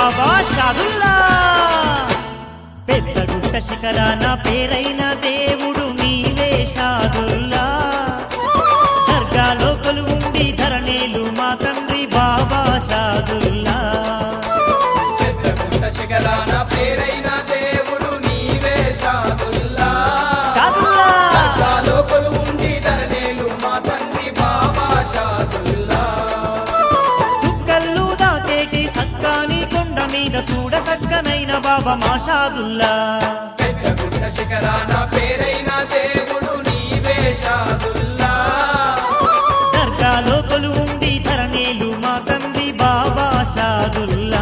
బాబా షాదుల్లా పెద్ద గుట్ట శిఖరాన పేరైన దేవుడు నీవే షాదుల్లా దర్గాలో కొలువుండి ధరణేలు మా తండ్రి బాబా షాదుల్లా పెద్ద గుట్ట శిఖరాన పేరైన దేవుడు నీవే షాదుల్లా షాదుల్లా దర్గాలో కొలువుండి ధరణేలు మా తండ్రి బాబా షాదుల్లా సుక్కల్లు దాకేటి సక్కాని కొండ మీద చూడ సక్కనైన బాబా మా షాదుల్లా పెద్ద గుట్ట శిఖరాన పేరైన దేవుడు నీవే షాదుల్లా దర్గాలో కొలువుండి ధరణేలు మా తండ్రి బాబా షాదుల్లా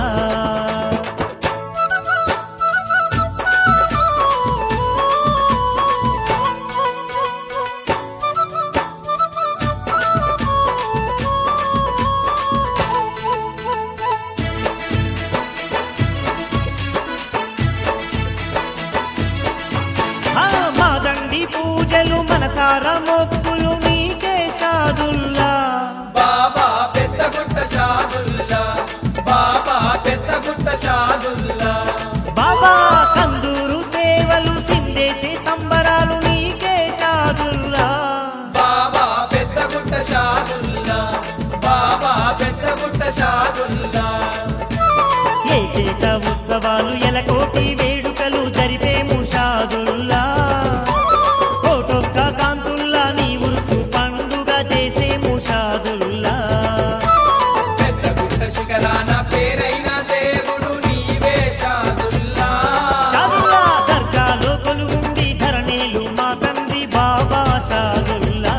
ఆ మాదండి పూజలు మనసార మొక్కులు నీకే షాదుల్లా బాబా పెద్ద గుట్ట షాదుల్లా బాబా పెద్ద గుట్ట షాదుల్లా బాబా కందూరు సేవలు సిందేసే సంబరాలు నీకే షాదుల్లా బాబా పెద్ద గుట్ట షాదుల్లా బాబా పెద్ద గుట్ట షాదుల్లా ఏకేక ఉత్సవాలు ఎలకోటి వేడుకలు జరిపేము షాదుల్లా కోటొక్క కాంతుల్లా నీ ఉరుసు పండుగ చేసేము షాదుల్లా పెద్ద గుట్ట శిఖరాన పేరైన దేవుడు నీవే షాదుల్లా షాదుల్లా దర్గాలో కొలువుండి ధరణేలు మా తండ్రి బాబా షాదుల్లా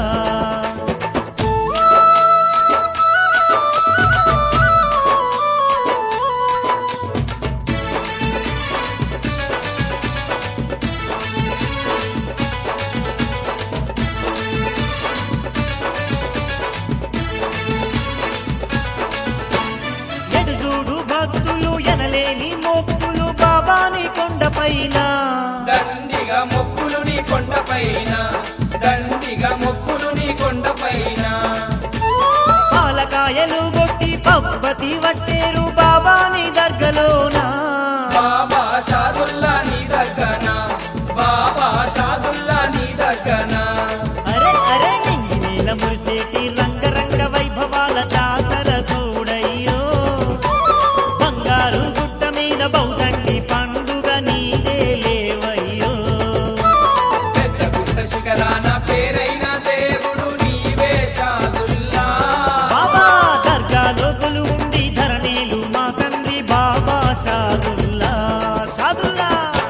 ఎడుజూడు భక్తులు ఎనలేని మొక్కులు బాబాని కొండపైన దండిగా మొక్కులు నీ కొండపైన దండిగా మొక్కులు నీ కొండపైన పాలకాయలు కొట్టి పబ్బతి వట్టేరు బాబాని దర్గలోన బాబా షాదుల్లా నీ దగ్గన బాబా షాదుల్లా నీ దగ్గన అరే అరే నింగి నేల మురిసేటి రంగరంగ వైభవాల జాతర చూడయ్యో బంగారు గుట్ట మీద బౌదండి పండుగ నీదే లేవయ్యో పెద్ద గుట్ట శిఖరాన పేరైన దేవుడు నీవే షాదుల్లా బాబా దర్గాలో కొలువుండి ధరణేలు మా తండ్రి బాబా షాదుల్లా షాదుల్లా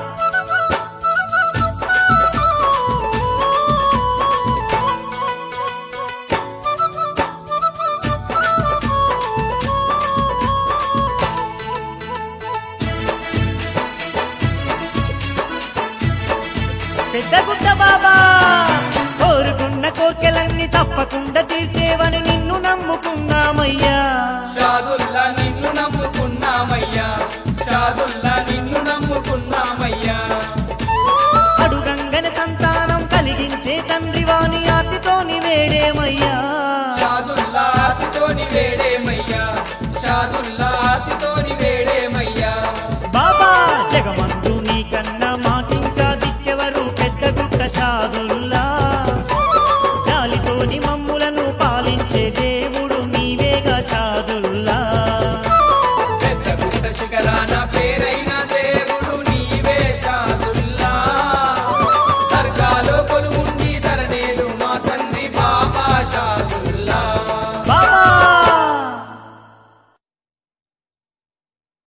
పెద్ద గుడ్డ బాబా కోరుకున్న కోర్కెలన్నీ తప్పకుండా తీర్చేవని నిన్ను నమ్ముకున్నామయ్యా షాదుల్లా నిన్ను నమ్ముకున్నామయ్యా షాదుల్లా